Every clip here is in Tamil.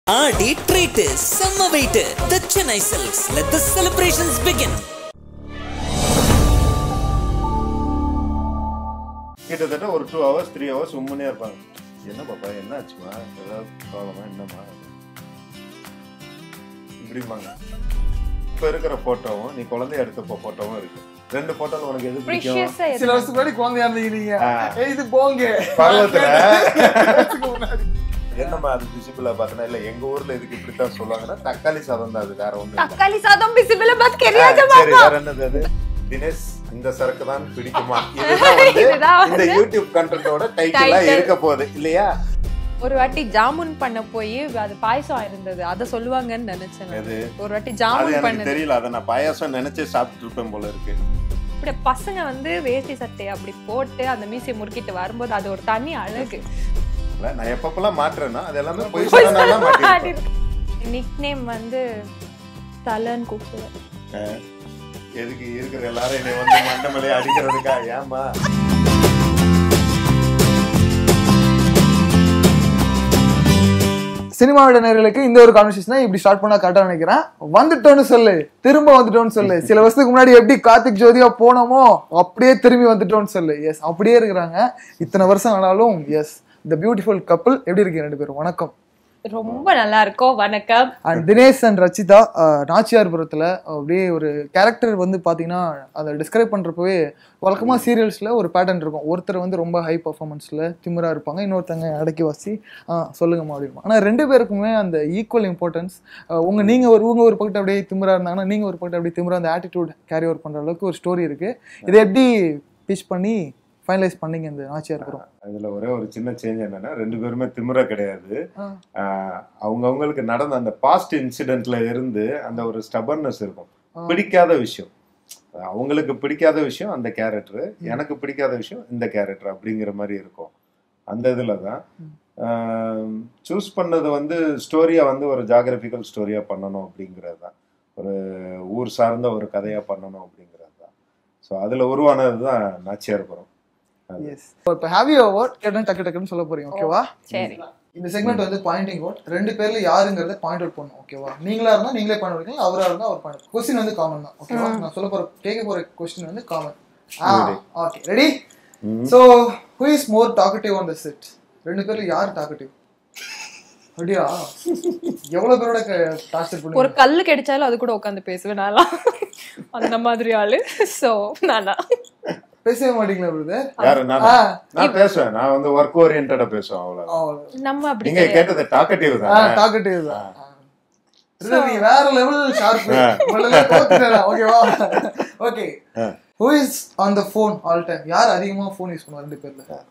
ஆடி ட்ரீட் செம்ம wait the Chennai silks let the celebrations begin கிட்டத்தட்ட ஒரு டூ ஹவர்ஸ் த்ரீ ஹவர்ஸ் உண்மையே இருப்பாங்க என்ன பாப்பா என்ன ஆச்சுமா ஏதாவது ப்ராப்ளமா என்னம்மா இப்படிம்பாங்க இப்ப இருக்கிற போட்டோவும் நீ குழந்தை எடுத்த போட்டோவும் இருக்கு ரெண்டு போட்டோல உனக்கு எது பிடிக்கும் ப்ரிஷியஸா சில வருஷத்துக்கு முன்னாடி குழந்தையா இருந்தீங்க ஆ. ஏய் இது போங்க பருவத்துல வருஷத்துக்கு முன்னாடி. என்னம்மா அது விசிபிளா பார்த்தனா இல்ல எங்க ஊர்ல இதுக்கு இப்படித்தான் சொல்லுவாங்கன்னா தக்காளி சாதம் தான் அது வேற ஒண்ணும் இல்ல தக்காளி சாதம் பிசிபிள பாத் ஆ, கெரியாஜ சரி வேற என்னது அது தினேஷ் இந்த சரக்கு தான் பிடிக்குமா இதுதான் வந்து இதுதான் இந்த யூடியூப் கண்டென்ட்டோட டைட்டிலா Title. இருக்க போகுது இல்லையா ஒரு வாட்டி ஜாமுன் பண்ண போய் அது பாயசம் இருந்தது அத சொல்லுவாங்கன்னு நினைச்சேன் நான். எது? ஒரு வாட்டி அது ஜாமுன் எனக்கு பண்ணது தெரியல அதை நான் பாயாசம் நினைச்சே சாப்பிட்டு இருப்பேன் போல இருக்கு இப்படி பசங்க வந்து வேஷ்டி சட்டையை அப்படி போட்டு அந்த மீசையை முறுக்கிட்டு வரும்போது அது ஒரு தனி அழகு இல்ல, நான் எப்பப்பெல்லாம் மாட்டுறேன்னா அது எல்லாமே பொய் சொன்னா மாட்டிருப்பேன் நிக் நேம் வந்து தலன்னு கூப்பிடுவேன் எதுக்கு இருக்கிற எல்லாரும் என்னை வந்து மண்டமலையே அடிக்கிறதுக்கா ஏமா சினிமாவோட நேர்களுக்கு இந்த ஒரு கான்வர்சேஷன் இப்படி ஸ்டார்ட் பண்ணா கரெக்டா நினைக்கிறேன் வந்துட்டோன்னு சொல்லு திரும்ப வந்துட்டோன்னு சொல்லு சில வருஷத்துக்கு முன்னாடி எப்படி கார்த்திக் ஜோதியா போனோமோ அப்படியே திரும்பி வந்துட்டோன்னு சொல்லு எஸ் அப்படியே இருக்கிறாங்க இத்தனை வருஷம் ஆனாலும் எஸ் இந்த பியூட்டிஃபுல் கப்பல் எப்படி இருக்கீங்க ரெண்டு பேரும் வணக்கம் ரொம்ப நல்லா இருக்கும் வணக்கம் அண்ட் தினேஷ் அண்ட் ரச்சிதா அஹ், நாச்சியார்புரத்தில் அப்படியே ஒரு கேரக்டர் வந்து பார்த்தீங்கன்னா அதை டிஸ்கிரைப் பண்ணுறப்பவே வழக்கமாக சீரியல்ஸில் ஒரு பேட்டர்ன் இருக்கும் ஒருத்தர் வந்து ரொம்ப ஹை பர்ஃபார்மன்ஸில் திமிரா இருப்பாங்க இன்னொருத்தங்க அடக்கி வாசி ஆ சொல்லுங்கம்மா அப்படிமா ஆனால் ரெண்டு பேருக்குமே அந்த ஈக்குவல் இம்பார்ட்டன்ஸ் உங்கள் நீங்கள் ஒரு இவங்க ஒரு பக்கத்து அப்படியே திமிரா இருந்தாங்கன்னா நீங்கள் ஒரு பக்கத்து அப்படியே திமிரா அந்த ஆட்டிடியூட் கேரி ஓவர் பண்ணுற அளவுக்கு ஒரு ஸ்டோரி இருக்குது இதை எப்படி பிச் பண்ணி ஃபைனலைஸ் பண்ணீங்க இந்த நாச்சியார்புரம் அதுல ஒரே ஒரு சின்ன சேஞ்ச் என்னன்னா ரெண்டு பேருமே திமிர கிடையாது ஆ. அவங்க அவங்களுக்கு நடந்த அந்த பாஸ்ட் இன்சிடென்ட்ல இருந்து அந்த ஒரு ஸ்டபர்னஸ் இருக்கும் ஆ. பிடிக்காத விஷயம் அவங்களுக்கு பிடிக்காத விஷயம் அந்த கேரக்டர் எனக்கு பிடிக்காத விஷயம் இந்த கேரக்டர் அப்படிங்கிற மாதிரி இருக்கும் அந்த இதுல தான் சூஸ் பண்ணது வந்து ஸ்டோரியா வந்து ஒரு ஜாகிரபிக்கல் ஸ்டோரியா பண்ணணும் அப்படிங்கிறது தான் ஒரு ஊர் சார்ந்த ஒரு கதையா பண்ணணும் அப்படிங்கிறது தான் ஸோ அதுல உருவானது தான் நாச்சியார்புரம் எஸ் இப்போ ஹாவி ஓட் கேட்டேன் டக்கு டக்குன்னு சொல்ல போறீங்க ஓகேவா சரி இந்த செக்மெண்ட் வந்து பாயிண்டிங் அவுட் ரெண்டு பேர்ல யாருங்கிறத பாயிண்ட் அவுட் பண்ணும் ஓகேவா நீங்களா இருந்தா நீங்களே பாயிண்ட் அவுட் பண்ணலாம் அவரா இருந்தா அவர் பாயிண்ட் கொஸ்டின் வந்து காமன் தான் ஓகேவா நான் சொல்ல போற கேட்க போற கொஸ்டின் வந்து காமன் Ready. ஓகே ரெடி ம். So who is more talkative on the set ரெண்டு பேர்ல யார் டாக்கட்டிவ் அப்படியா எவ்வளவு பேரோட டார்ச்சர் ஒரு பண்ணுங்க கல்லு கிடைச்சாலும் அது கூட உட்காந்து பேசுவேன் நான்லாம் அந்த மாதிரி ஆளு சோ நானா பேசவே மாட்டீங்களா பிரதர் யாரு நான் ஆ. நான் பேசுவேன் நான் வந்து ஒர்க் ஓரியன்டா பேசுவேன் அவ்வளவு நம்ம அப்படி நீங்க கிடையாது. கேட்டது டாக்கட்டிவ் ஆ தான் டாக்கட்டிவ் தான் பிரதர் நீங்க வேற லெவல் ஷார்ப் ஓகேவா okay who is on the phone all time யார் அதிகமா ஃபோன் யூஸ் பண்ணுவா ரெண்டு பேர்ல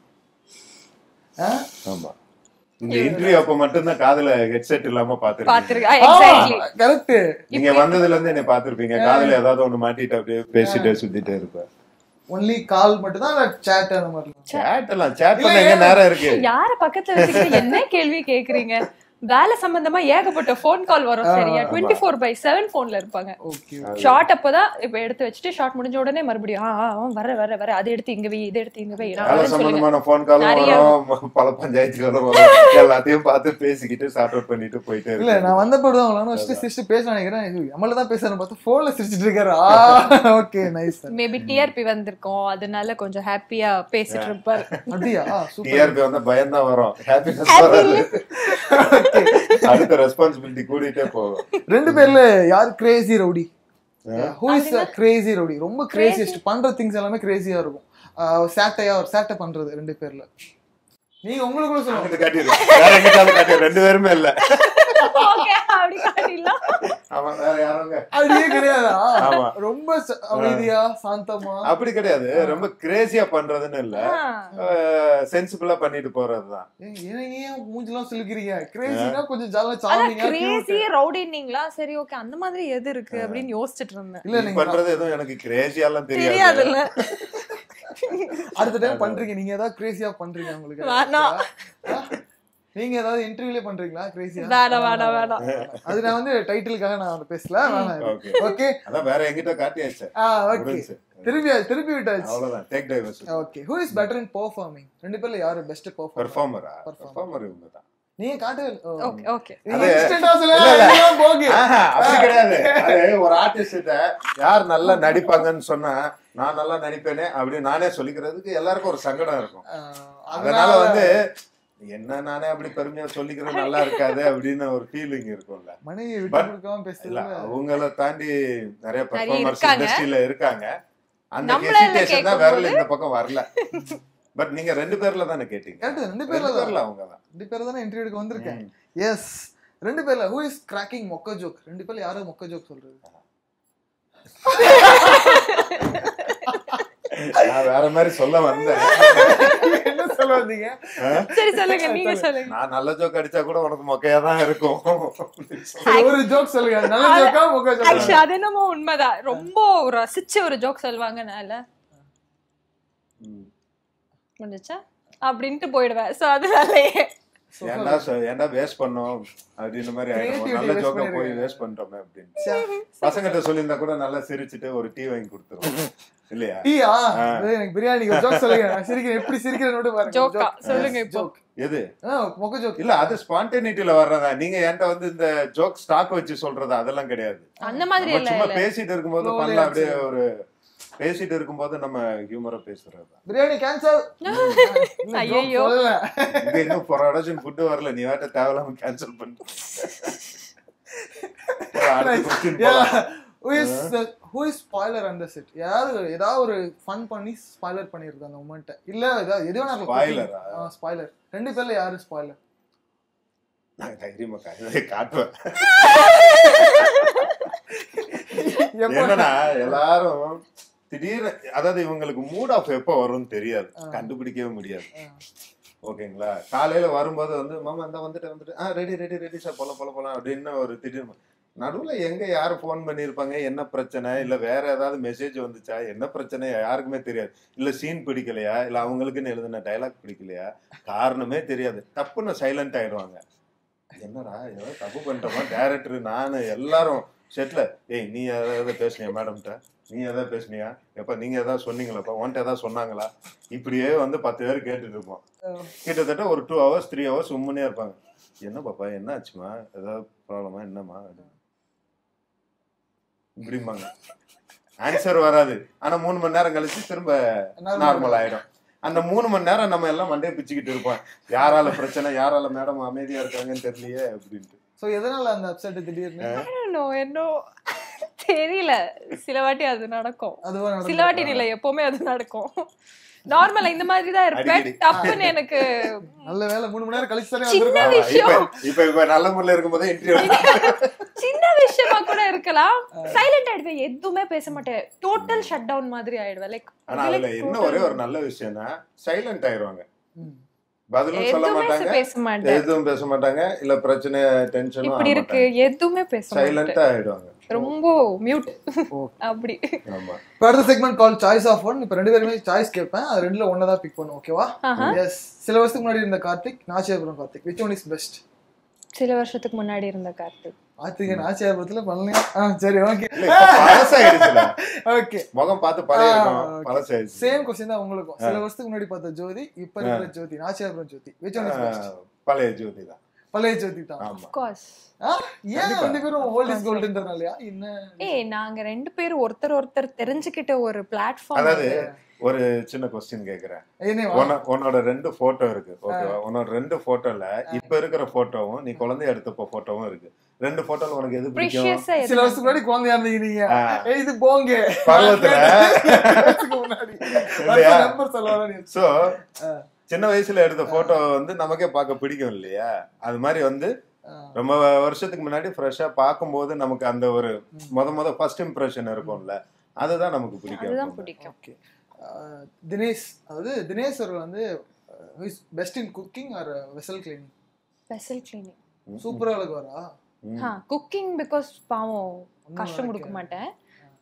ஆ? ஆமா இந்த இன்டர்வியூ அப்ப மட்டும்தான் காதுல ஹெட்செட் இல்லாம பாத்துருக்கீங்க பாத்திருக்கேன் எக்ஸாக்ட்லி கரெக்ட் நீங்க வந்ததுல இருந்து என்ன பாத்திருப்பீங்க காதுல ஏதாவது ஒண்ணு மாட்டிட்டு அப்படியே பேசிட்டே சுத்திட்டே இருப்பேன் ஒன்லி கால் மட்டும் தான் சேட் அந்த மாதிரி சேட் எல்லாம் சேட் பண்ண எங்க நேரம் இருக்கு யார பக்கத்துல வச்சுக்கிட்டு என்ன கேள்வி கேக்குறீங்க வேலை சம்பந்தமா ஏகப்பட்ட ஃபோன் கால் வரும் சரியா டுவெண்ட்டி ஃபோர் பை செவன் போன்ல இருப்பாங்க ஓகே ஷார்ட் அப்பதான் இப்ப எடுத்து வச்சுட்டு ஷார்ட் முடிஞ்ச உடனே மறுபடியும் ஆ, ஆ, ஆ, வர வர வர அது எடுத்து இங்க வை இது எடுத்து இங்க வை நான் வேலை வரேன்னு சொல்லுங்க சம்பந்தமான போன் காலும் நிறைய வரும் பல பஞ்சாயத்துகளும் வரும் எல்லாத்தையும் பார்த்து பேசிக்கிட்டு சார்ட் அவுட் பண்ணிட்டு போயிட்டே இல்ல இருக்கு நான் வந்த தான் அவளான வச்சுட்டு சிரிச்சு பேச நினைக்கிறேன் எம்மல தான் பேசுறேன் பார்த்தா போன்ல சிரிச்சிட்டு இருக்காரு ஆ ஓகே நைஸ் மேபி டிஆர்பி வந்திருக்கோம் அதனால கொஞ்சம் ஹாப்பியா பேசிட்டு இருப்பாரு அப்படியா சூப்பர் டிஆர்பி வந்து பயம் தான் வரும் ஹாப்பினஸ் வராது அடுத்த ரெஸ்பான்சிபிலிட்டி கூடிட்டே போகும் ரெண்டு பேர்ல யார் crazy rowdy who is crazy rowdy ரொம்ப கிரேசியஸ்ட் பண்ற திங்ஸ் எல்லாமே கிரேசியா இருக்கும் ஆஹ் சேட்டையா ஒரு சேட்டை பண்றது ரெண்டு பேர்ல நீங்க உங்களுக்குள்ள சொல்லுங்க அங்கிட்டு காட்டிடுறேன் வேற எங்கிட்டாலும் காட்டிடுறேன் ரெண்டு பேருமே இல்ல ஓகே அப்படி காட்டிடலாம் ஆமா வேற யாருங்க அப்படியே கிடையாதா ஆமா. ரொம்ப ச- அமைதியா சாந்தமா அப்படி கிடையாது ரொம்ப கிரேசியா பண்றதுன்னு இல்ல சென்சிபிளா பண்ணிட்டு போறதுதான் ஏய், ஏன் ஏன் மூஞ்செல்லாம் சொல்லிக்கிறீங்க கிரேசினா கொஞ்சம் ஜாலியா அதான் சாமிங்க கிரேசி ரவுடின்னீங்களா சரி ஓகே அந்த மாதிரி எது இருக்கு அப்படின்னு யோசிச்சுட்டு இருந்தேன் இல்ல நீ நீங்க பண்றது எதுவும் எனக்கு கிரேசியாலாம் தெரியாது தெரியாதுல்ல அடுத்த டைம் பண்றீங்க நீங்க ஏதாவது கிரேசியா பண்றீங்க உங்களுக்கு வேணாம். ஆ? நீங்க ஏதாவது இன்டர்வியூல பண்றீங்களா கிரேசியா வேணாம் வேணாம் வேணாம் அது நான் வந்து டைட்டிலுக்காக நான் வந்து பேசல வேணாம் ஓகே ஓகே அதான் வேற எங்கிட்ட காட்டியாச்சு ஆ ஓகே முடிஞ்சுச்சு. திருப்பி திருப்பி விட்டாச்சு அவ்வளவுதான் take divorce okay who is better in performing ரெண்டு பேர்ல யாரு பெஸ்ட் பெர்ஃபார்மர் பெர்ஃபார்மரா Performer. பெர்ஃபார்மர் இவங்க தான் நீங்க காட்டு ஓகே ஓகே அது- இன்ஸ்டன்டா இல்ல, இல்ல. சொல்ல போங்க ஆஹா, அப்படி கிடையாது அது ஒரு ஆர்டிஸ்ட யார் நல்லா நடிப்பாங்கன்னு சொன்னா நான் நல்லா நடிப்பேனே அப்படின்னு நானே சொல்லிக்கிறதுக்கு எல்லாருக்கும் ஒரு சங்கடம் இருக்கும் அதனால வந்து என்ன நானே அப்படி பெருமையா சொல்லிக்கிறது நல்லா இருக்காது அப்படின்னு ஒரு ஃபீலிங் இருக்கும்ல மனைவி விட்டு But- கொடுக்காம இல்ல பேசுறது அவங்கள தாண்டி நிறைய பெர்ஃபார்மர்ஸ் இருக்காங்க. இண்டஸ்ட்ரியில இருக்காங்க அந்த நம்மள ஹெசிடேஷன் தான் கேட்கும்போது- விரல இந்த பக்கம் வரல பட் நீங்க ரெண்டு பேர்ல தானே கேட்டீங்க கரெக்ட் ரெண்டு ரெண்டு பேர்ல பேர்ல தான் அவங்க தான் ரெண்டு பேர் தானே இன்டர்வியூ எடுக்க வந்திருக்கேன் எஸ் ரெண்டு பேர்ல ஹூ இஸ் கிராக்கிங் மொக்க ஜோக் ரெண்டு பேர்ல யாரு மொக்க ஜோக் சொல்றது நான் வேற மாதிரி சொல்ல வந்தேன் என்ன சொல்ல வந்தீங்க சரி சொல்லுங்க நீங்க சொல்லுங்க நான் நல்ல ஜோக் அடிச்சா கூட உனக்கு மொக்கையா தான் இருக்கும் சரி, ஒரு ஜோக் சொல்லுங்க நல்ல ஜோக்கா மொக்க ஜோக்கா ஆக்சுவலி அது என்னமோ உண்மைதான் ரொம்ப ரசிச்சு ஒரு ஜோக் சொல்லுவாங்கனால ம். முடிஞ்சா அப்படின்ட்டு போயிடுவேன் சோ அதனாலயே ஏன்டா சொ- ஏன்டா வேஸ்ட் பண்ணோம் அப்படின்ற மாதிரி ஆயிடும் ஒரு நல்ல Creativity waste ஜோக்கா போய் பண்ணிருக்காங்க. வேஸ்ட் பண்ணிட்டோமே அப்படின்னு பசங்கிட்ட சொல்லியிருந்தா கூட நல்லா சிரிச்சுட்டு ஒரு டீ வாங்கி கொடுத்துருவோம் இல்லையா டீயா ஏய், எனக்கு பிரியாணி ஒரு ஜோக் சொல்லுங்க நான் சிரிக்கிறேன் எப்படி சிரிக்கிறேன்னு பாருங்க ஜோக்கா சொல்லுங்க இப்போ ஜோக் எது மொக்க ஜோக் இல்ல அது ஸ்பான்டேனிட்டில வர்றதா நீங்க என்கிட்ட வந்து இந்த ஜோக் ஸ்டாக் வச்சு சொல்றது அதெல்லாம் கிடையாது அந்த மாதிரி நம்ம இல்ல சும்மா இல்ல பேசிட்டு இருக்கும்போது Slowly பண்ணலாம் அப்படியே answer. ஒரு பேசிட்டு இருக்கும்போது நம்ம ஹியூமரா பேசுறது பிரியாணி கேன்சல் ஐயையோ. இங்க இன்னும் ப்ரொடக்ஷன் ஃபுட் வரல நீ வேட்ட தேவையில்லாம கேன்சல் பண்ணிட்டு அடுத்த question போலாம். Who is who is spoiler அந்த செட் யாரு ஏதாவது ஒரு ஃபன் பண்ணி ஸ்பாய்லர் பண்ணிருக்கு அந்த மொமெண்ட் இல்ல ஏதாவது எது வேணா Spoiler ஆ? ஸ்பாய்லர் ரெண்டு பேர்ல யாரு ஸ்பாய்லர் நான் தைரியமா கா- காட்டுவேன் எப்போ என்னன்னா எல்லாரும் திடீர்னு அதாவது இவங்களுக்கு மூட் ஆஃப் எப்போ வரும்னு தெரியாது கண்டுபிடிக்கவே முடியாது ஓகேங்களா காலையில வரும்போது வந்து மாமா இந்த வந்துட்டு வந்துட்டு ஆ ரெடி ரெடி ரெடி சார் போலாம் போலாம் போலாம் அப்படின்னு ஒரு திடீர்னு நடுவுல எங்க யாரு ஃபோன் பண்ணிருப்பாங்க என்ன பிரச்சனை இல்ல வேற ஏதாவது மெசேஜ் வந்துச்சா என்ன பிரச்சனை யாருக்குமே தெரியாது இல்ல சீன் பிடிக்கலையா இல்ல அவங்களுக்குன்னு எழுதின டைலாக் பிடிக்கலையா காரணமே தெரியாது டப்புன்னு சைலண்ட் ஆயிடுவாங்க என்னடா ஏதோ தப்பு பண்ணிட்டோமா டேரக்டர் நானு எல்லாரும் செட்ல ஏய் நீ ஏதாவது பேசுனியா மேடம்கிட்ட நீ ஏதாவது பேசுனியா எப்ப நீங்க ஏதாவது சொன்னீங்களாப்பா உன்ட்ட ஏதாவது சொன்னாங்களா இப்படியே வந்து பத்து பேர் கேட்டுட்டு இருப்போம் கிட்டத்தட்ட ஒரு டூ ஹவர்ஸ் த்ரீ ஹவர்ஸ் உண்மையே இருப்பாங்க என்ன பாப்பா என்ன ஆச்சுமா ஏதாவது ப்ராப்ளமா என்னம்மா அப்படின்னு. இப்படிம்பாங்க ஆன்சர் வராது ஆனா மூணு மணி நேரம் கழிச்சு திரும்ப நார்மல் ஆயிடும் அந்த மூணு மணி நேரம் நம்ம எல்லாம் மண்டையை பிச்சுக்கிட்டு இருப்போம் யாரால பிரச்சனை யாரால மேடம் அமைதியா இருக்காங்கன்னு தெரியலையே அப்படின்ட்டு சோ எதனால அந்த அப்செட் திடீர்னு நோ என்ன தெரியல சில வாட்டி அது நடக்கும் அதுவா நடந்தது. சில வாட்டி இல்ல எப்பவுமே அது நடக்கும் நார்மலா இந்த மாதிரி தான் இருப்பேன் அடிக்கடி. டப்புன்னு எனக்கு நல்ல வேலை மூணு மணி நேரம் கழிச்சு தானே சின்ன வந்திருக்கோம் விஷயம் இப்ப இப்ப இப்ப நல்ல முறையில இருக்கும்போதே இன்டர்வியூ சின்ன விஷயமா கூட இருக்கலாம் சைலண்ட் ஆயிடுவேன் எதுவுமே பேச மாட்டேன் டோட்டல் ஷட் டவுன் மாதிரி ஆயிடுவேன் லைக் ஆனா அதுல என்ன ஒரே ஒரு நல்ல விஷயம்னா சைலண்ட் ஆயிடுவாங்க ம். பதிலும் சொல்ல எதுவுமே மாட்டாங்க பேச மாட்டேன் எதுவும் பேச மாட்டாங்க இல்ல பிரச்சனை டென்ஷனும் இப்படி இருக்கு எதுவுமே பேச மாட்டேன் சைலண்டா ஆயிடுவாங்க ரொம்ப மியூட் அப்படி ஆமா இப்போ அடுத்த segment call choice of one இப்போ ரெண்டு பேருமே சாய்ஸ் கேட்பேன் அது ரெண்டுல ஒன்னு தான் பிக் பண்ணும் ஓகேவா எஸ் சில வருஷத்துக்கு முன்னாடி இருந்த Karthik Nachiyapuram Karthik which one is best சில வருஷத்துக்கு முன்னாடி இருந்த கார்த்திக் கார்த்திகை நாச்சியாபுரத்துல பண்ணலையா ஆ சரி ஓகே இல்ல இப்ப பழசாயிடுச்சுல ஓகே முகம் பார்த்து பழைய ஆ, இருக்கும் okay. பழசாயிடுச்சு சேம் கொஸ்டின் தான் உங்களுக்கும் சில வருஷத்துக்கு முன்னாடி பார்த்த ஜோதி இப்ப இருக்கிற Jyothi Nachiyapuram Jyothi which one is best ஆ, பழைய ஜோதி தான் பழைய ஜோதி தான் ஆமா கோர்ஸ் ஆ, ஏன் ரெண்டு பேரும் ஓல்ட் இஸ் கோல்டுன்றனாலயா என்ன ஏய் நாங்க ரெண்டு பேரும் ஒருத்தர் ஒருத்தர் தெரிஞ்சுக்கிட்ட ஒரு பிளாட்ஃபார்ம் அதாவது ஒரு சின்ன கொஸ்டின் கேக்குறேன் என்ன உன்ன- உன்னோட ரெண்டு போட்டோ இருக்கு ஓகேவா உன்னோட ரெண்டு போட்டோல இப்ப இருக்கிற போட்டோவும் நீ குழந்தை எடுத்தப்ப போட்டோவும் இருக்கு ரெண்டு போட்டோல உனக்கு எது பிடிக்கும் ப்ரிஷியஸா சில வருஷத்துக்கு முன்னாடி குழந்தையா இருந்தீங்க நீங்க ஆ. ஏய், இது போங்க பருவத்துல வருஷத்துக்கு முன்னாடி இல்லையா? நம்பர் சொல்லலாம் சோ சின்ன வயசுல எடுத்த போட்டோ வந்து நமக்கே பார்க்க பிடிக்கும் இல்லையா அது மாதிரி வந்து ரொம்ப வருஷத்துக்கு முன்னாடி ஃப்ரெஷ்ஷா பார்க்கும்போது நமக்கு அந்த ஒரு முத முத ஃபர்ஸ்ட் இம்ப்ரெஷன் இருக்கும்ல அதுதான் நமக்கு அதுதான் பிடிக்கும் பிடிக்கும் ஓகே தினேஷ் அதாவது தினேஷ் அவர்கள் வந்து best in cooking or vessel cleaning special cleaning சூப்பரா அழகுவாரா ம். ஆ குக்கிங் பிகாஸ் பாவம் கஷ்டம் கொடுக்க மாட்டேன்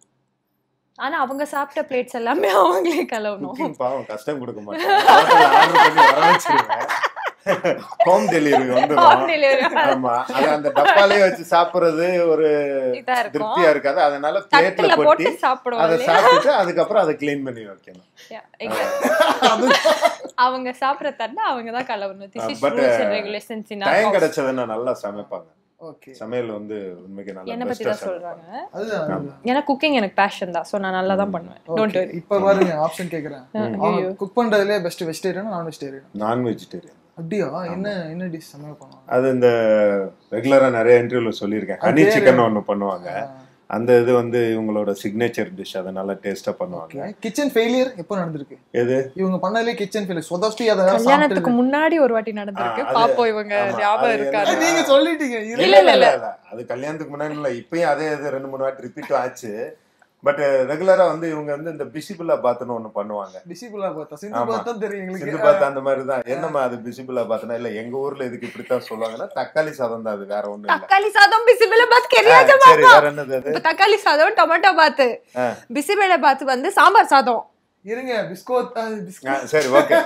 ஆனா அவங்க சாப்பிட்ட பிளேட்ஸ் எல்லாமே அவங்களே கலவணும் குக்கிங் பாவம் கஷ்டம் கொடுக்க மாட்டேன் ஆர்டர் பண்ணி வர வச்சிருவேன் ஹோம் டெலிவரி Home வந்துடும் delivery. ஆமா அது அந்த டப்பாலே வச்சு சாப்பிடுறது ஒரு இதா இருக்கும் திருப்தியா இருக்காது அதனால பிளேட்ல தட்டுல கொட்டி போட்டு சாப்பிடுவோம் அதை இல்லையா? சாப்பிட்டுட்டு அதுக்கப்புறம் அதை க்ளீன் பண்ணி வைக்கணும் Yeah, exactly. அவங்க சாப்பிடுற தட்டை அவங்க தான் கலவணும் this is But, rules and regulations in time கிடைச்சதுன்னா நல்லா சமைப்பாங்க ஓகே சமையல் வந்து உண்மைக்கு என்ன நல்லா பத்தி பெஸ்டா தான் சொல்றாங்க அதுதான் அதுதான். ஏன்னா குக்கிங் எனக்கு பேஷன் தான் சோ நான் நல்லா தான் பண்ணுவேன் டோன்ட் Okay, வரி இப்ப பாருங்க ஆப்ஷன் கேக்குறேன் ஐயோ. குக் பண்றதுலயே best vegetarian non vegetarian non vegetarian அப்படியா என்ன என்ன டிஷ் சமையல் பண்ணுவாங்க அது இந்த ரெகுலரா நிறைய இன்டர்வியூல சொல்லியிருக்கேன் ஹனி பேரு- சிக்கன் ஒன்னு பண்ணுவாங்க அந்த இது வந்து இவங்களோட சிக்னேச்சர் டிஷ் அதை நல்லா டேஸ்டா பண்ணுவாங்க கிச்சன் ஃபெயிலியர் எப்போ நடந்திருக்கு எது இவங்க பண்ணதுலயே கிச்சன் ஃபெயிலியர் சொதஸ்டி அதை கல்யாணத்துக்கு முன்னாடி ஒரு வாட்டி நடந்திருக்கு ஆ, அது- பாப்போம் இவங்க ஆமா, ஞாபகம் அது இருக்காது என்ன- நீங்க சொல்லிட்டீங்க இரு. இல்ல இல்ல இல்ல இல்ல அது கல்யாணத்துக்கு முன்னாடி இல்ல இப்பயும் அதே இது ரெண்டு மூணு வாட்டி ரிப்பீட்டும் ஆச்சு பட் ரெகுலரா வந்து இவங்க வந்து இந்த பிசிபிளா பாத்துன்னு ஒண்ணு பண்ணுவாங்க டிசிபிளா பார்த்தா சிந்து ஆமா. பார்த்தா தெரியும் சிந்து எங்களுக்கு பாத்து அந்த மாதிரி தான் என்னம்மா அது பிசிபிளா பாத்தனா இல்ல எங்க ஊர்ல இதுக்கு இப்படித்தான் சொல்லுவாங்கன்னா தக்காளி சாதம் தான் அது வேற ஒண்ணும் இல்ல தக்காளி சாதம் பிசிபெல பாத் ஆ, கெரியாஜ சரி வேற என்னது அது இப்ப தக்காளி சாதம் டொமேட்டோ பாத் ஆ. பிசிபெல பாத் வந்து சாம்பார் சாதம் இருங்க பிஸ்கோத் ஆ, பிஸ்கோத் சரி ஓகே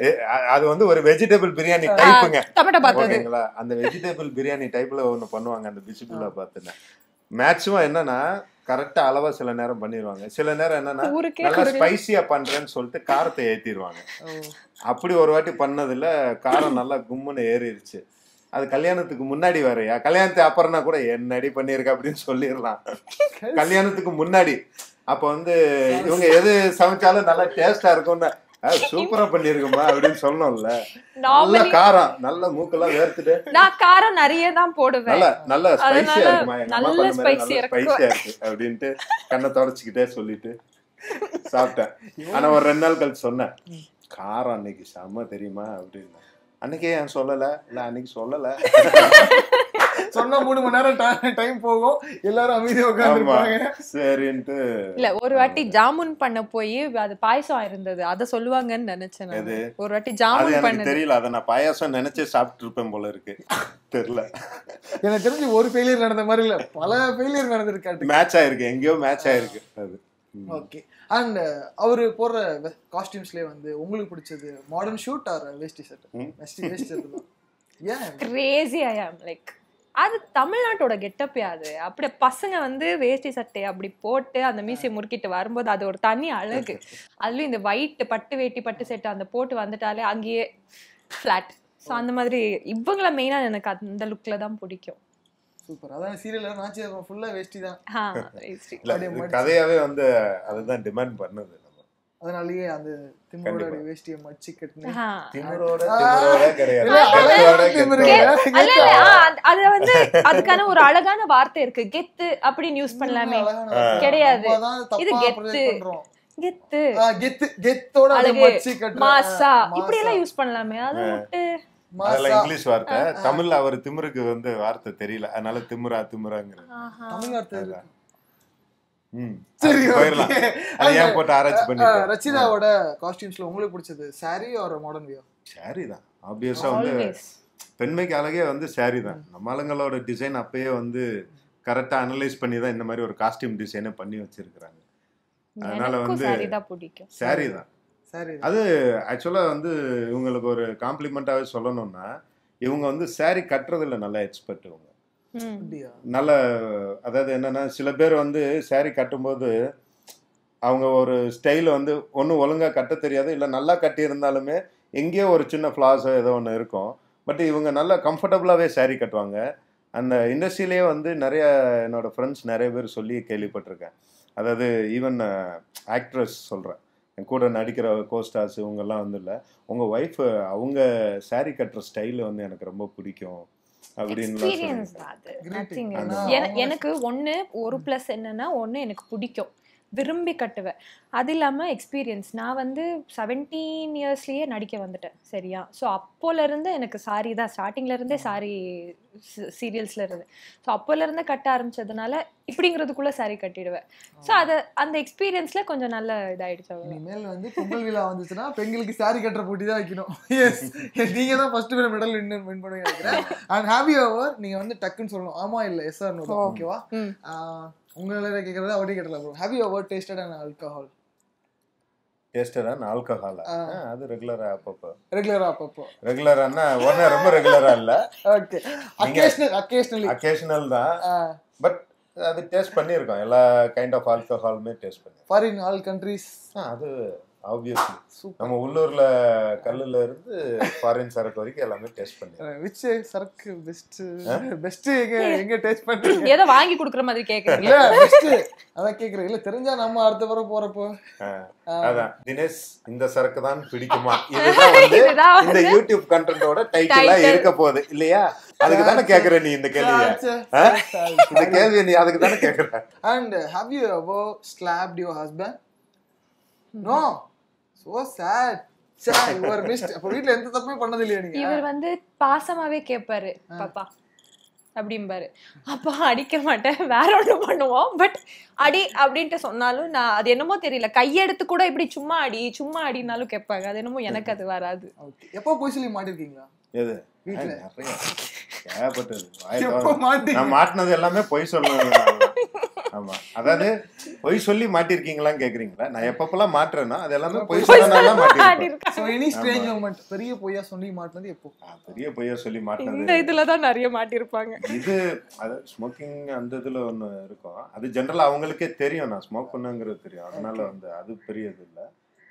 அது வந்து ஒரு வெஜிடபிள் பிரியாணி டைப்புங்க டொமேட்டோ பாத் அது ஓகேங்களா அந்த வெஜிடபிள் பிரியாணி டைப்ல ஒண்ணு பண்ணுவாங்க அந்த பிசிபிளா பாத்துன்னு மேக்ஸிமம் என்னன்னா கரெக்டா அளவா சில நேரம் பண்ணிடுவாங்க சில நேரம் என்னன்னா ஊருக்கே நல்லா குரல். ஸ்பைசியா பண்றேன்னு சொல்லிட்டு காரத்தை ஏத்திடுவாங்க அப்படி ஒரு வாட்டி பண்ணதுல காரம் நல்லா கும்முன்னு ஏறிடுச்சு அது கல்யாணத்துக்கு முன்னாடி வேறயா கல்யாணத்துக்கு அப்புறம்னா கூட என்னடி பண்ணிருக்க அப்படின்னு சொல்லிடலாம் கல்யாணத்துக்கு முன்னாடி அப்ப வந்து இவங்க எது சமைச்சாலும் நல்லா டேஸ்டா இருக்கும்னு சூப்பரா பண்ணிருக்கோமா அப்படின்னு சொல்லணும்ல நல்ல நார்மலி காரம் நல்ல மூக்கெல்லாம் வேர்த்துட்டு நான் காரம் நிறைய தான் போடுவேன் நல்ல நல்ல ஸ்பைசியா அதனால இருக்குமா எங்க அம்மா நல்ல பண்ண மாதிரி spicy நல்ல இருக்கும். ஸ்பைசியா இருக்கு அப்படின்ட்டு கண்ணை தொடச்சிக்கிட்டே சொல்லிட்டு சாப்பிட்டேன் ஆனா ஒரு ரெண்டு நாள் கழிச்சு சொன்னேன் காரம் அன்னைக்கு செம்ம தெரியுமா அப்படின்னு அன்னைக்கே ஏன் சொல்லல இல்ல அன்னைக்கு சொல்லல சொன்னா மூணு மணி நேரம் டைம் போகும் எல்லாரும் அமைதியா ஆமா உட்காந்துருப்பாங்க சரின்ட்டு இல்ல ஒரு வாட்டி ஜாமுன் பண்ண போய் அது பாயசம் இருந்தது அத சொல்லுவாங்கன்னு நினைச்சேன் நானு. எது? ஒரு வாட்டி அது ஜாமுன் எனக்கு பண்ணது தெரியல அதை நான் பாயாசம் நினைச்சே சாப்பிட்டு இருப்பேன் போல இருக்கு தெரியல எனக்கு தெரிஞ்சு ஒரு ஃபெயிலியர் நடந்த மாதிரி இல்ல பல ஃபெயிலியர் நடந்திருக்காட்டு மேட்ச் ஆயிருக்கு எங்கேயோ மேட்ச் ஆயிருக்கு அது ம். ஓகே அண்ட் அவரு போடுற காஸ்டியூம்ஸ்லயே வந்து உங்களுக்கு பிடிச்சது மாடர்ன் ஷூட் ஆர் வேஷ்டி செட் ம். வேஷ்டி வேஷ்டி செட் தான் ஏன் கிரேசி ஐ ஆம் லைக் அது தமிழ்நாட்டோட கெட்டப்பே அது அப்படியே பசங்க வந்து வேஷ்டி சட்டை அப்படி போட்டு அந்த மீசையை முறுக்கிட்டு வரும்போது அது ஒரு தனி அழகு அதுலயும் இந்த ஒயிட் பட்டு வேட்டி பட்டு செட்டு அந்த போட்டு வந்துட்டாலே அங்கேயே ஃபிளாட் ஸோ அந்த மாதிரி இவங்கள மெயினா எனக்கு அந்த லுக்ல தான் பிடிக்கும் சூப்பர் அதான் சீரியல் நாச்சியார் ஃபுல்லா வேஷ்டி தான் ஆ, வேஷ்டி. இல்ல இது கதையாவே வந்து அதுதான் டிமாண்ட் பண்ணுது நம்ம அதனாலயே அந்த திமுறோட வேஷ்டியை மடிச்சு கட்டினு ஆ. திமிரோட திமிரோட கிடையாது இல்ல, கெத்தோட அழகான திமிரு. கெத்தோட. அல்ல இல்ல ஆ, அது- அது வந்து அதுக்கான ஒரு அழகான வார்த்தை இருக்கு கெத்து அப்படின்னு யூஸ் பண்ணலாமே கிடையாது. இது கெத்து. கெத்து ஆ, கெத்து கெத்தோட அதை அழகு மடிச்சு கட்டுற மாசா ஆ, இப்படி எல்லாம் மாசா. யூஸ் பண்ணலாமே அதை விட்டு அதெல்லாம் மாசா இங்கிலீஷ் வார்த்தை தமிழ்ல அவர் திமிருக்கு வந்து வார்த்தை தெரியல அதனால திமிரா திமிராங்கிறது ஆஹா. தமிழ் வார்த்தை இருக்கு. ம் சரி அதுக்கு போயிடலாம் okay. அது ஏன் போட்டு ஆராய்ச்சி ஆ, பண்ணிட்டு ரச்சிதாவோட காஸ்டியூம்ஸ்ல உங்களுக்கு பிடிச்சது சாரி ஒரு மாடர்ன் வியோ சாரி தான் ஆப்வியஸா வந்து Always. பெண்மைக்கு அழகே வந்து சாரி தான் நம்ம ஆளுங்களோட டிசைன் அப்பயே வந்து கரெக்டா அனலைஸ் பண்ணி தான் இந்த மாதிரி ஒரு காஸ்டியூம் டிசைனே பண்ணி வச்சிருக்கிறாங்க அதனால எனக்கும் வந்து saree தான் பிடிக்கும் சாரி தான் சாரி அது ஆக்சுவலா வந்து இவங்களுக்கு ஒரு காம்ப்ளிமெண்டாவே சொல்லணும்னா இவங்க வந்து சாரி கட்டுறதுல நல்ல எக்ஸ்பர்ட் இவங்க ம். அப்படியா நல்ல அதாவது என்னன்னா சில பேர் வந்து saree கட்டும்போது அவங்க ஒரு ஸ்டைல் வந்து ஒன்றும் ஒழுங்கா கட்ட தெரியாது இல்லை நல்லா கட்டியிருந்தாலுமே எங்கேயோ ஒரு சின்ன ஃப்ளாஸோ ஏதோ ஒன்று இருக்கும் பட் இவங்க நல்லா கம்ஃபர்டபுளாகவே saree கட்டுவாங்க அந்த இண்டஸ்ட்ரியிலேயே வந்து நிறைய என்னோட ஃப்ரெண்ட்ஸ் நிறைய பேர் சொல்லி கேள்விப்பட்டிருக்கேன் அதாவது ஈவன் ஆக்ட்ரஸ் சொல்கிறேன் என் கூட நடிக்கிற கோஸ்டார்ஸ் இவங்கெல்லாம் வந்து இல்லை உங்கள் ஒய்ஃப் அவங்க saree கட்டுற ஸ்டைல் வந்து எனக்கு ரொம்ப பிடிக்கும் அப்படின்னு எக்ஸ்பீரியன்ஸ் தான் அது Great. Nothing ஆனா, else. என- அவங்க- எனக்கு ஒண்ணு ஒரு ப்ளஸ் என்னன்னா ஒண்ணு எனக்கு பிடிக்கும் விரும்பி கட்டுவேன் அது இல்லாம எக்ஸ்பீரியன்ஸ் நான் வந்து செவன்டீன் இயர்ஸ்லயே நடிக்க வந்துட்டேன் சரியா ஸோ அப்போல இருந்து எனக்கு சாரி தான் ஸ்டார்டிங்ல இருந்தே சாரி சீரியல்ஸ்ல இருந்து ஸோ அப்போல இருந்தே கட்ட ஆரம்பிச்சதுனால இப்படிங்கிறதுக்குள்ள சாரி கட்டிடுவேன் ஸோ அது அந்த எக்ஸ்பீரியன்ஸ்ல கொஞ்சம் நல்ல இதாயிடுச்சு அவ்வளவுதான். இனிமேல் வந்து பொங்கல் விழா வந்துச்சுன்னா பெண்களுக்கு சாரி கட்டுற போட்டி தான் வைக்கணும் எஸ் நீங்க தான் ஃபர்ஸ்ட் மெடல் வின் வின் பண்ணி நினைக்கிறேன் அண்ட் ஹாப்பி ஓவர் நீங்க வந்து டக்குன்னு சொல்லணும் ஆமா இல்ல எஸ் ஆர் நோ ஓகேவா ம். உங்களை கேட்கறது அவரே கேட்டலாம் bro happy over tasted and alcohol டேஸ்டரான ஆல்கஹாலா அது ரெகுலரா அப்பப்போ ரெகுலரா அப்பப்போ ரெகுலரானா உடனே ரொம்ப ரெகுலரா இல்ல ஓகே அக்கேஷனல் அக்கேஷனலி அக்கேஷனல் தான் பட் அது டேஸ்ட் பண்ணியிருக்கோம் எல்லா கைண்ட் ஆஃப் ஆல்கஹாலுமே டேஸ்ட் பண்ணி ஃபாரின் ஆல் கண்ட்ரீஸ் அது ஆப்வியஸ்லி நம்ம உள்ளூர்ல கல்லுல இருந்து ஃபாரின் சரக்கு வரைக்கும் எல்லாமே டேஸ்ட் பண்ணி விச் சரக்கு பெஸ்ட் பெஸ்ட் எங்க எங்க டேஸ்ட் பண்றீங்க ஏதோ வாங்கி குடுக்குற மாதிரி கேக்குறீங்க இல்ல பெஸ்ட் அதான் கேக்குறேன் இல்ல தெரிஞ்சா நம்ம அடுத்த முறை போறப்போ அதான் தினேஷ் இந்த சரக்கு தான் பிடிக்குமா இதுதான் வந்து இதுதான் இந்த யூடியூப் கண்டென்ட்டோட டைட்டிலா Title. இருக்க போகுது இல்லையா அதுக்கு தானே கேக்குற நீ இந்த கேள்விய ஆ? இந்த கேள்வியை நீ அதுக்கு தானே கேக்குற and have you ever slapped your husband no so sad say your missed அப்ப வீட்ல எந்த தப்புமே பண்ணது இல்லையா நீங்க இவர் வந்து பாசமாவே கேட்பாரு பாப்பா அப்படிம்பாரு அப்பா அடிக்க மாட்டேன் வேற ஒண்ணு பண்ணுவோம் பட் அடி அப்படின்ட்டு சொன்னாலும் நான் அது என்னமோ தெரியல கையெடுத்து கூட இப்படி சும்மா அடி சும்மா அடினாலும் கேட்பாங்க அது என்னமோ எனக்கு அது வராது ஓகே எப்போ போய் சொல்லி மாட்டிருக்கீங்களா எது வீட்ல. ஆ, நிறைய. ஏகப்பட்டது. வாயை எப்போ திறந்து. மாட்டீங்க? நான் மாட்டினது எல்லாமே பொய் சொல்லணும் ஆமா அதாவது பொய் சொல்லி மாட்டிருக்கீங்களான்னு கேக்குறீங்களா நான் எப்பப்பெல்லாம் மாட்டுறேனோ அது எல்லாமே பொய் சொல்லனால மாட்டிருக்கேன் சோ எனி ஸ்ட்ரேஞ்ச் மொமெண்ட் பெரிய பொய்யா சொல்லி மாட்டினது எப்போ ஆ, பெரிய பொய்யா சொல்லி இந்த மாட்டினது இதுலதான் நிறைய மாட்டிருப்பாங்க இது அது ஸ்மோக்கிங் அந்த இதுல ஒண்ணு இருக்கும் அது ஜென்ரலா அவங்களுக்கே தெரியும் நான் ஸ்மோக் பண்ணுங்கிறது தெரியும் அதனால வந்து அது பெரிய இது இல்லை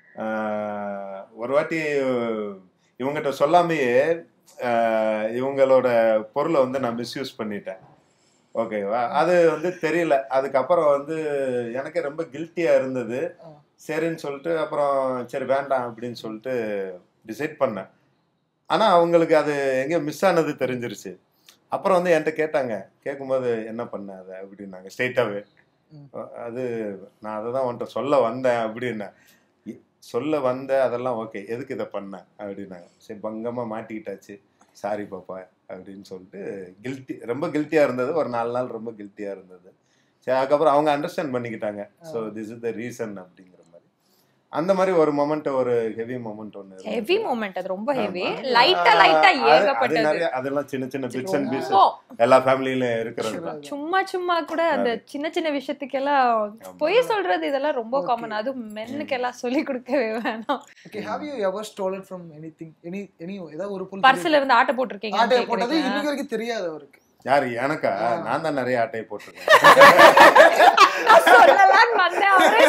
ஒரு வாட்டி இவங்ககிட்ட சொல்லாமையே ஆஹ், இவங்களோட பொருளை வந்து நான் மிஸ்யூஸ் பண்ணிட்டேன் ஓகேவா அது வந்து தெரியல அதுக்கப்புறம் வந்து எனக்கே ரொம்ப கில்ட்டியா இருந்தது ஆ. சரின்னு சொல்லிட்டு அப்புறம் சரி வேண்டாம் அப்படின்னு சொல்லிட்டு டிசைட் பண்ணேன் ஆனா அவங்களுக்கு அது எங்கேயோ மிஸ் ஆனது தெரிஞ்சிருச்சு அப்புறம் வந்து என்கிட்ட கேட்டாங்க கேட்கும்போது என்ன பண்ண அதை அப்படின்னாங்க ஸ்ட்ரெயிட்டாகவே ம். அது நான் அதை தான் உன்கிட்ட சொல்ல வந்தேன் அப்படின்னேன் இ- சொல்ல வந்த அதெல்லாம் ஓகே எதுக்கு இதை பண்ண அப்படின்னாங்க சரி பங்கமாக மாட்டிக்கிட்டாச்சு சாரி பாப்பா அப்படின்னு சொல்லிட்டு கில்ட்டி ரொம்ப கில்ட்டியாக இருந்தது ஒரு நாலு நாள் ரொம்ப கில்ட்டியாக இருந்தது சரி அதுக்கப்புறம் அவங்க அண்டர்ஸ்டாண்ட் பண்ணிக்கிட்டாங்க so this is the reason அப்படிங்கிற மாதிரி அந்த மாதிரி ஒரு மொமெண்ட் ஒரு ஹெவி மொமெண்ட் ஒன்று ஹெவி மூமெண்ட் அது ரொம்ப ஹெவி ஆமா. லைட்டா லைட்டா அது- அது ஏகப்பட்டது நிறைய அதெல்லாம் சின்ன சின்ன பிட்ஸ் அண்ட் பீஸ் ரொம்ப. எல்லா ஃபேமிலியிலும் இருக்கிறது தான் சும்மா சும்மா கூட அந்த சின்ன சின்ன விஷயத்துக்கெல்லாம் பொய் சொல்றது இதெல்லாம் ரொம்ப Okay. காமன் அதுவும் மென்னுக்கெல்லாம் சொல்லி கொடுக்கவே வேணாம் okay have you ever stolen from anything any any ஏதாவது ஒரு பொருள் பர்ஸ்ல இருந்து ஆட்டை போட்டிருக்கீங்க ஆட்டை போட்டது இன்னைக்கு வரைக்கும் தெரியாது அவருக்கு யாரு எனக்கா நான் தான் நிறைய அட்டையை போட்டிருக்கேன் சொல்லலாம்னு வந்தேன் அவரே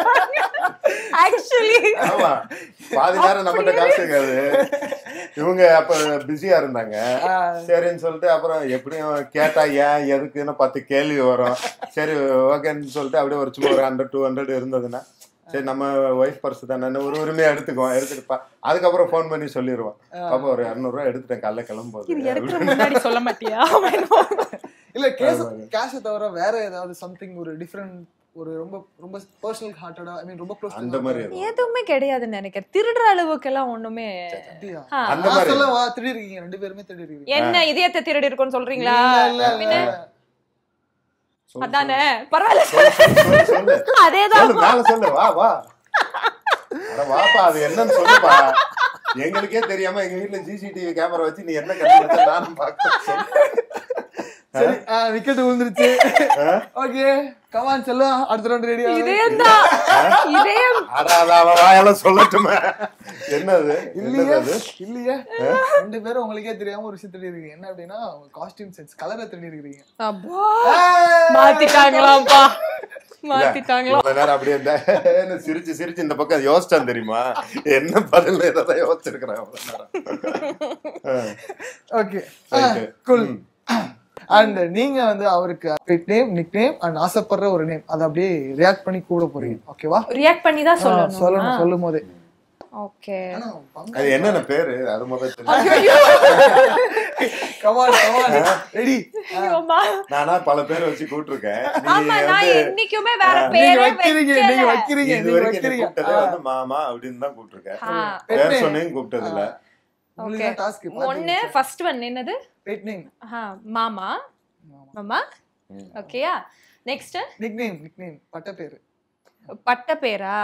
ஆக்சுவலி ஆமா பாதி நேரம் நம்மகிட்ட காசு இருக்காது இவங்க அப்ப பிஸியா இருந்தாங்க சரின்னு சொல்லிட்டு அப்புறம் எப்படியும் கேட்டா ஏன் எதுக்குன்னு பத்து கேள்வி வரும் சரி ஓகேன்னு சொல்லிட்டு அப்படியே ஒரு சும்மா ஒரு ஹண்ட்ரட் டூ ஹண்ட்ரட் இருந்ததுன்னா சரி நம்ம ஒய்ஃப் பர்ஸ் தானே ஒரு உரிமையா எடுத்துக்குவோம் எடுத்துட்டு பா- அதுக்கப்புறம் ஃபோன் பண்ணி சொல்லிடுவோம் பாப்பா ஒரு இரநூறுவா எடுத்துட்டேன் காலைல கிளம்பும்போது இது எடுக்கிற முன்னாடி சொல்ல மாட்டியா இல்ல கேஸ் கேஷ தவிர வேற ஏதாவது சம்திங் ஒரு டிஃபரெண்ட் ஒரு ரொம்ப ரொம்ப பர்சனல் ஹார்ட்டடா ஐ மீன் ரொம்ப க்ளோஸ் அந்த மாதிரி இருக்கும். எதுவுமே கிடையாதுன்னு நினைக்கிறேன் திருடுற அளவுக்கு எல்லாம் ஒண்ணுமே ஆ. அந்த நான் மாதிரி சொல்ல வா திடீர் இருக்கீங்க ரெண்டு பேருமே திடீர் இருக்கீங்க என்ன இதயத்தை திருடி இருக்கும்னு சொல்றீங்களா இல்ல, இல்ல, பின்ன இல்ல. சொல்லு, அதானே பரவாயில்ல சொல்லு, சொல்லு, சொல்லு. அதேதான் சொல்லு, மேல சொல்லு வா வா அட வாப்பா அது என்னன்னு சொல்லுப்பா எங்களுக்கே தெரியாம எங்க வீட்ல சிசிடிவி கேமரா வச்சு நீ என்ன கண்டுபிடிச்ச நானும் பாக்கிறேன் சரி விக்கெட் விழுந்துருச்சு ஓகே கமான் செல்லம் அடுத்த ரவுண்ட் ரெடியா இதயம்தான் இதயம் அட அத அவ வாயால சொல்லட்டுமே என்னது இல்லையே என்னது அது இல்லையே ரெண்டு பேரும் உங்களுக்கே தெரியாம ஒரு விஷயம் தேடி இருக்கீங்க என்ன அப்படின்னா காஸ்டியூம் சென்ஸ் கலரை தேடி இருக்கீங்க அப்பா மாத்திட்டாங்களாப்பா மாத்திட்டாங்களா இவ்வளவு நேரம் அப்படியே இந்த- சிரிச்சு சிரிச்சு இந்த பக்கம் யோசிச்சான் தெரியுமா என்ன பதில் இதான் யோசிச்சிருக்கிறேன் அவ்வளவு நேரம். Okay Right. குல் அண்ட் நீங்க வந்து அவருக்கு pet name nickname and ஆசைப்படுற ஒரு நேம் அதை அப்படியே ரியாக்ட் பண்ணி கூட போறீங்க ஓகேவா ரியாக்ட் பண்ணி தான் சொல்லணும் சொல்லணும் சொல்லும் போதே ஓகே அது என்னென்ன பேரு அது முதல்ல தெரியும். கமான் கமான் ரெடி நானா பல பேர் வச்சு கூப்பிட்டுருக்கேன் ஆமா நீ நான் வந்து என்னைக்குமே வேற நீங்க பேரே வைக்கிறீங்க நீங்க வைக்கல வைக்கிறீங்க இது நீங்க வரைக்கும் என்னை வைக்கிறீங்க கூப்பிட்டதே வந்து மாமா அப்படின்னு தான் கூப்பிட்டுருக்கேன் ஆ, பேர் சொன்னையும் கூப்பிட்டது இல்ல உங்களுக்கு தான் டாஸ்க் ஒண்ணு ஃபர்ஸ்ட் ஒன் என்னது பெட் நேம் ஆ, மாமா மாமா ஓகேயா next nickname nickname பட்ட பேரு பட்ட பேரா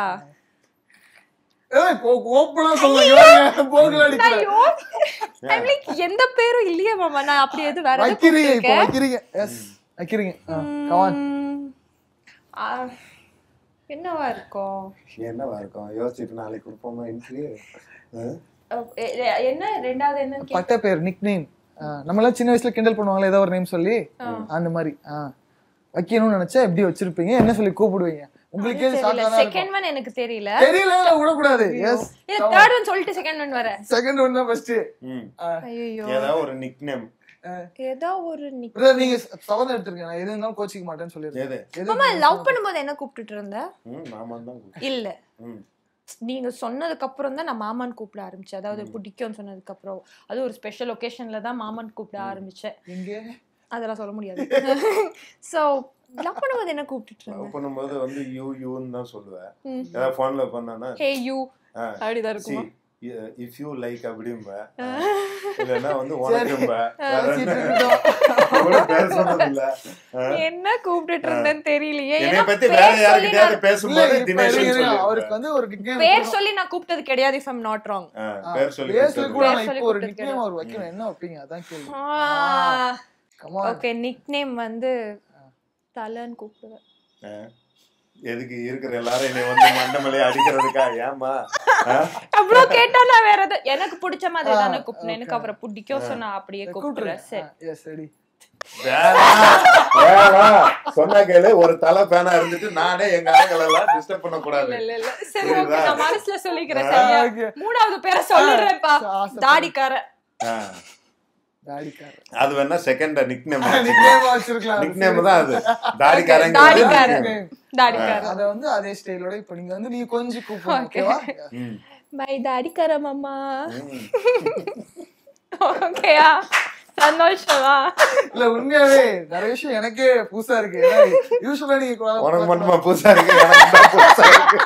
ஏய் ஓப்பனா சொல்லுங்க போகல அடிக்கல ஐயோ I'm like, எந்த பேரும் இல்லையே மாமா நான் அப்படி எது வேற எதுவும் வைக்கிறீங்க இப்போ கூப்பிட்டிருக்கேன். வைக்கிறீங்க எஸ் வைக்கிறீங்க கமான் ம், ஆ, என்னவா இருக்கும் என்னவா இருக்கும் யோசிச்சுட்டு நாளைக்கு கொடுப்போமா இன்டர்வியூ அஹ் எ- எ- என்ன ரெண்டாவது என்ன பட்ட பேர் நிக் நேம் நம்ம எல்லாம் சின்ன வயசுல கிண்டல் பண்ணுவாங்களே ஏதோ ஒரு நேம் சொல்லி அந்த மாதிரி ஆ. வைக்கணும்னு நினைச்சா எப்படி வச்சிருப்பீங்க என்ன சொல்லி கூப்பிடுவீங்க உங்களுக்கே தெரியல ஷாக்கா செகண்ட் ஒன் எனக்கு தெரியல தெரியல விடக்கூடாது எஸ் இல்ல தேர்ட் ஒன் சொல்லிட்டு செகண்ட் ஒன் வர செகண்ட் ஒன் தான் ஃபர்ஸ்ட் ம் ஐயோ ஏதாவது ஒரு நிக் நேம் ஏதோ ஒரு நிக் நீங்க சவன் எடுத்திருக்கீங்க நான் எது இருந்தாலும் கோச்சிக்க மாட்டேன்னு சொல்லிருக்கேன் எது எது மாமா லவ் பண்ணும்போது என்ன கூப்பிட்டுட்டு இருந்த ம் மாமா தான் இல்ல ம் நீங்க சொன்னதுக்கு அப்புறம் தான் நான் மாமான்னு கூப்பிட ஆரம்பிச்சேன் அதாவது பிடிக்கும்னு சொன்னதுக்கு அப்புறம் அது ஒரு ஸ்பெஷல் ஒகேஷன்ல தான் மாமான்னு கூப்பிட ஆரம்பிச்சேன் எங்க அதெல்லாம் சொல்ல முடியாது சோ லவ் பண்ணும்போது என்ன கூப்பிட்டுட்டு இருந்த லவ் பண்ணும்போது வந்து யூ யூன்னு தான் சொல்லுவேன் ம். ஏதாவது ஃபோன்ல பண்ணானா ஹே யூ ஆ. அப்படிதான் இருக்குமா இஃப் யூ லைக் அப்படிம்ப இல்லைன்னா வந்து உனக்கும்ப பேர் சொன்னது இல்ல என்ன கூப்பிட்டுட்டு இருந்தேன்னு தெரியலையே என்னை ஏன்னா பத்தி பேர் வேற சொல்லி யாருக்கிட்டயாவது நான்- பேசும்போது இல்ல, இப்ப தினேஷ் இருங்க, இருங்க. சொல்லி அவருக்கு வந்து ஒரு nickname பேர் இருக்கணும். சொல்லி நான் கூப்பிட்டது கிடையாது இஃப் ஐம் நாட் ராங் பேர் சொல்லி பேர் சொல்லி கூட பேர் நான் சொல்லி இப்போ ஒரு கூப்பிட்டு nickname அவர் வைக்கணும் என்ன வைப்பீங்க அதான் கேள்வி Come on. Okay nickname வந்து தலன்னு கூப்பிடுவேன் ஆ. எதுக்கு இருக்கிற எல்லாரும் என்னை வந்து மண்டமலையை அடிக்கிறதுக்கா ஏமா அவ்வளவு கேட்டா நான் வேற எது எனக்கு பிடிச்ச மாதிரி ஆ, தானே கூப்பிடணும் எனக்கு okay. அவரை பிடிக்கும் so நான் அப்படியே கூப்பிடுறேன் சரி Yes, ready. சொன்னா கேளு ஒரு தலை பேனா இருந்துட்டு நானே எங்க ஆளுங்களை எல்லாம் டிஸ்டர்ப் பண்ண கூடாது இல்ல இல்ல இல்ல சரி புரியுதா? ஓகே நான் மனசுல சொல்லிக்கிறேன் ஆ, சரியா okay. மூணாவது பேரை சொல்லிடுறேன்ப்பா ஆசைப்படுறேன். தாடிக்கார ஆ. தாடிக்காரர். அது வேணா செகண்ட் நிக் நேம் Nickname ஆ வச்சிருக்கலாம். நிக் நேம் தான் அது தாடிக்காரங்க தாடிக்காரன். Nickname. தாடிக்கார அத வந்து அதே ஸ்டைலோட இப்ப நீங்க வந்து நீங்க கொஞ்சம் கூப்பிடணும் ஓகேவா பை தாடிக்கார மாமா ஓகேயா சந்தோஷமா இல்ல உண்மையாவே நிறைய விஷயம் எனக்கே புதுசா இருக்கு யூஸ்வலா நீங்க கொ- உனக்கு மட்டுமா புதுசா இருக்கு எனக்கு தான் புதுசா இருக்கு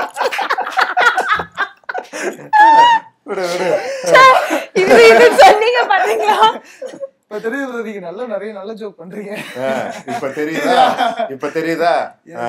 விடு விடு இது இது சொன்னீங்க பாத்தீங்களா இப்ப தெரியுது நீங்க நல்ல நிறைய நல்ல ஜோக் பண்றீங்க ஆ, இப்ப தெரியுதா இப்ப தெரியுதா ஆ,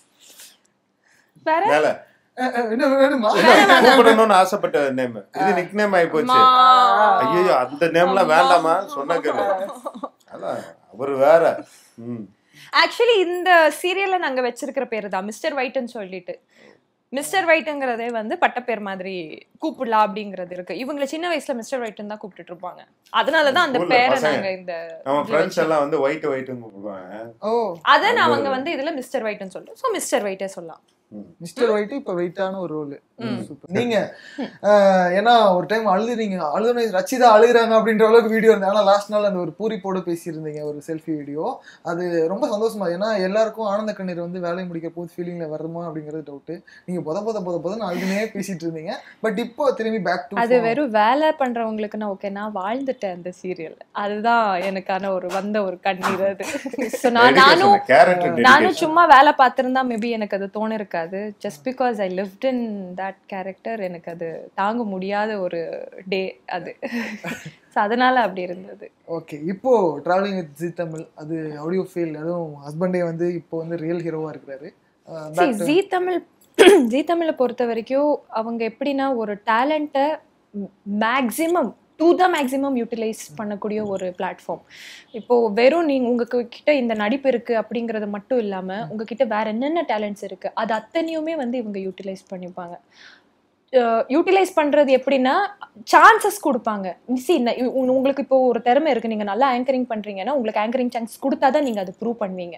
வேற மேல அஹ், அஹ், என்ன வேணுமா கூப்பிடணும்னு ஆசைப்பட்ட நேம் இது நிக் நேம் ஆயி போச்சு மா. ஐயோ அந்த நேம்லாம் வேண்டாமா சொன்ன கேளு அதான் அவரு வேற ம் ஆக்சுவலி இந்த சீரியல்ல நாங்க வச்சிருக்கிற பேரு தான் மிஸ்டர் ஒயிட்னு சொல்லிட்டு மிஸ்டர் ஒயிட்ங்கிறதே வந்து பட்டப்பேர் மாதிரி கூப்பிடலாம் அப்படிங்கிறது இருக்கு இவங்கள சின்ன வயசுல மிஸ்டர் ஒயிட்னு தான் கூப்பிட்டுட்டு இருப்பாங்க அதனாலதான் அந்த School ல பேரை பசங்க. நாங்க இந்த நம்ம ஃப்ரெண்ட்ஸ் எல்லாம் வந்து ஒயிட் ஒயிட்னு கூப்பிடுவாங்க ஓ அத நான் அவங்க வந்து இதுல மிஸ்டர் ஒயிட்னு சொல்றோம் சோ மிஸ்டர் ஒயிட்டே சொல்லலாம் மிஸ்டர் ஒயிட் இப்ப வெயிட்டான ஒரு ரோல் நீங்க அஹ், ஏன்னா ஒரு டைம் அழுதுறீங்க அழுதுன ரச்சிதா அழுகுறாங்க அப்படின்ற அளவுக்கு வீடியோ இருந்தது ஆனா லாஸ்ட் நாள் அந்த ஒரு பூரிப்போட பேசியிருந்தீங்க ஒரு செல்ஃபி வீடியோ அது ரொம்ப சந்தோஷமா ஏன்னா எல்லாருக்கும் ஆனந்த கண்ணீர் வந்து வேலையை முடிக்க போது ஃபீலிங்ல வருமா அப்படிங்கிறது டவுட் நீங்க பொத பொத பொத பொதன்னு அழுதுனே பேசிட்டு இருந்தீங்க பட் இப்போ திரும்பி பேக் டு அது வெறும் வேலை பண்றவங்களுக்கு நான் ஓகே நான் வாழ்ந்துட்டேன் அந்த சீரியல் அதுதான் எனக்கான ஒரு வந்த ஒரு கண்ணீர் அது So, நான் நானும் கேரக்டர் நானும் சும்மா வேலை பார்த்திருந்தா மேபி எனக்கு அது தோணு இருக்காது just because I lived in that character எனக்கு அது தாங்க முடியாத ஒரு டே அது ஸோ அதனால அப்படி இருந்தது ஓகே இப்போ டிராவலிங் வித் ஜி தமிழ் அது ஆடியோ ஃபீல் அதுவும் ஹஸ்பண்டே வந்து இப்போ வந்து ரியல் ஹீரோவா இருக்கிறாரு ah, back to- Zee Tamil Zee தமிழை பொறுத்த வரைக்கும் அவங்க எப்படின்னா ஒரு டேலண்ட்டை maximum to the maximum utilise பண்ணக்கூடிய ஒரு பிளாட்ஃபார்ம் இப்போ வெறும் நீங்க உங்ககிட்ட இந்த நடிப்பு இருக்கு அப்படிங்கறது மட்டும் இல்லாம உங்ககிட்ட வேற என்னென்ன டேலண்ட்ஸ் இருக்கு அது அத்தனையுமே வந்து இவங்க யூட்டிலைஸ் பண்ணிப்பாங்க யூட்டிலைஸ் பண்றது எப்படின்னா சான்சஸ் கொடுப்பாங்க சி உங்களுக்கு இப்போ ஒரு திறமை இருக்கு நீங்க நல்லா ஆங்கரிங் பண்றீங்கன்னா உங்களுக்கு ஆங்கரிங் சான்ஸ் கொடுத்தாதான் நீங்க அதை ப்ரூவ் பண்ணுவீங்க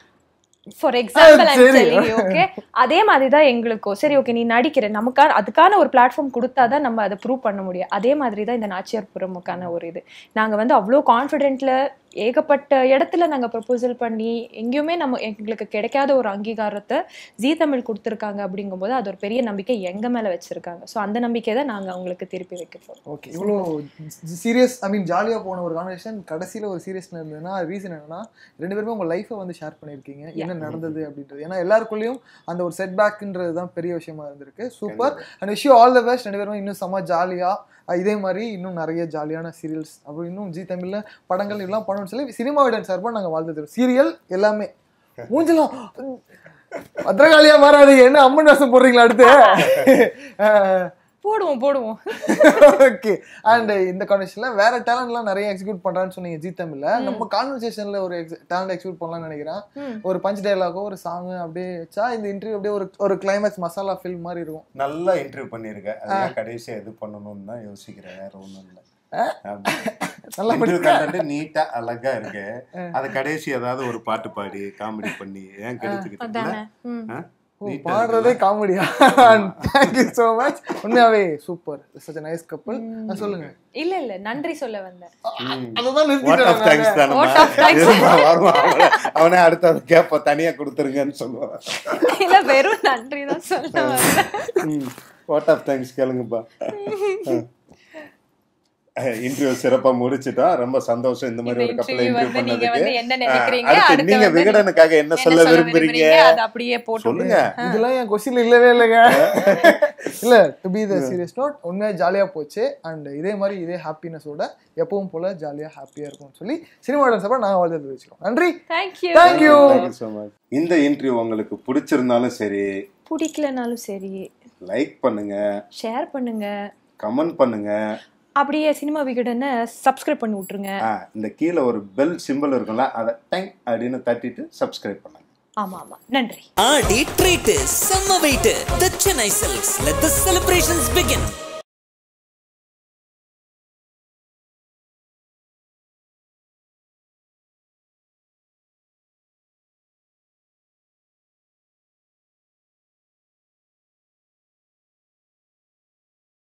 ஃபார் எக்ஸாம்பிள் சரி. ஓகே அதே மாதிரி தான் எங்களுக்கும் சரி ஓகே நீ நடிக்கிற நமக்கான அதுக்கான ஒரு பிளாட்ஃபார்ம் கொடுத்தாதான் நம்ம அதை ப்ரூவ் பண்ண முடியும் அதே மாதிரி தான் இந்த நாச்சியார் புறமுக்கான ஒரு இது நாங்க வந்து அவ்வளோ கான்ஃபிடென்ட்ல ஏகப்பட்ட இடத்துல நாங்க ப்ரொபோசல் பண்ணி எங்கேயுமே நம்ம எங்களுக்கு கிடைக்காத ஒரு அங்கீகாரத்தை ஜீ தமிழ் கொடுத்துருக்காங்க அப்படிங்கும்போது அது ஒரு பெரிய நம்பிக்கை எங்க மேல வச்சிருக்காங்க ஸோ அந்த நம்பிக்கை தான் நாங்க அவங்களுக்கு திருப்பி வைக்க போறோம் ஓகே இவ்வளோ சீரியஸ் ஐ மீன் ஜாலியாக போன ஒரு கான்வர்சேஷன் கடைசியில் ஒரு சீரியஸ் இருந்ததுன்னா ரீசன் என்னன்னா ரெண்டு பேருமே உங்கள் லைஃப்பை வந்து ஷேர் பண்ணியிருக்கீங்க என்ன நடந்தது அப்படின்றது ஏன்னா எல்லாருக்குள்ளேயும் அந்த ஒரு செட் பேக்ன்றது தான் பெரிய விஷயமா இருந்திருக்கு super and wish all the best ரெண்டு பேரும் இன்னும் செம்ம ஜாலியாக இதே மாதிரி இன்னும் நிறைய ஜாலியான சீரியல்ஸ் அப்புறம் இன்னும் ஜி தமிழில் படங்கள் எல்லாம் பண்ணணும்னு சொல்லி சினிமா விடன் சார்பாக நாங்கள் வாழ்த்து தரோம் சீரியல் எல்லாமே மூஞ்சலாம் பத்திரகாளியா மாறாதீங்க என்ன அம்மன் வேஷம் போடுறீங்களா அடுத்து அஹ், போடுவோம் போடுவோம் ஓகே அண்ட் இந்த கான்வர்சேஷன்ல வேற டேலண்ட்லாம் நிறைய எக்ஸிக்யூட் பண்றான்னு சொன்னீங்க ஜி தமிழ்ல நம்ம கான்வர்சேஷன்ல ஒரு டேலண்ட் எக்ஸிக்யூட் பண்ணலாம்னு நினைக்கிறேன் ம். ஒரு பஞ்ச் டயலாகோ ஒரு சாங் அப்படியே வச்சா இந்த இன்டர்வியூ அப்படியே ஒரு ஒரு கிளைமேக்ஸ் மசாலா ஃபில்ம் மாதிரி இருக்கும் நல்லா இன்டர்வியூ பண்ணியிருக்கேன் அதான் கடைசியா எது பண்ணணும்னு தான் யோசிக்கிறேன் வேற ஒண்ணும் இல்ல நல்லா இன்டர்வியூ கண்டென்ட் நீட்டா அழகா இருக்கு அது கடைசி ஏதாவது ஒரு பாட்டு பாடி காமெடி பண்ணி ஏன் கெடுத்துக்கிட்டு அதானே ம். ஆ? ஓ, நீட்டா பாடுறதே காமெடியா தேங்க்யூ ஸோ மச் உண்மையாவே சூப்பர் சச் நைஸ் கப்பல் சொல்லுங்க இல்ல இல்ல நன்றி சொல்ல வந்தேன் அதுதான் வாட் ஆஃப் தேங்க்ஸ் நிறுத்திட்டு What of thanks? அவனே அவனே அடுத்த அதை கேப்ப தனியா கொடுத்துருங்கன்னு சொல்லுவான் இல்ல வெறும் நன்றி தான் சொல்ல வந்தேன் வாட் ஆஃப் தேங்க்ஸ் கேளுங்கப்பா இன்டர்வியூ சிறப்பா முடிச்சிட்டோம் ரொம்ப சந்தோஷம் இந்த மாதிரி இந்த ஒரு கப்பல interview இன்டர்வியூ வந்து நீங்க பண்ணதுக்கு வந்து என்ன நினைக்கிறீங்க, அடுத்து அடுத்து நீங்க வந்து விகடனுக்காக என்ன என்ன சொல்ல விரும்புறீங்க அது அப்படியே போட்டு சொல்லுங்க இதெல்லாம் என் கொஸ்டின் இல்லவே இல்லைங்க இல்ல to be the serious note உண்மையா ஜாலியா போச்சு அண்ட் இதே மாதிரி இதே ஹாப்பினஸோட எப்பவும் போல ஜாலியா ஹாப்பியா இருக்கும்னு சொல்லி சினிமாவோட சார்பாக நாங்கள் வாழ்த்து வச்சுக்கிறோம் நன்றி thank you thank you thank you so much இந்த இன்டர்வியூ உங்களுக்கு பிடிச்சிருந்தாலும் சரி பிடிக்கலனாலும் சரி லைக் பண்ணுங்க ஷேர் பண்ணுங்க கமெண்ட் பண்ணுங்க அப்படியே சினிமா விகடனை சப்ஸ்கிரைப் பண்ணி விட்டுருங்க ஆ, இந்த கீழே ஒரு பெல் சிம்பிள் இருக்கும்ல அதை டைம் அப்படின்னு தட்டிட்டு சப்ஸ்கிரைப் பண்ணுங்க ஆமா ஆமா நன்றி ஆடி ட்ரீட் செம்ம wait the Chennai silks let the celebrations begin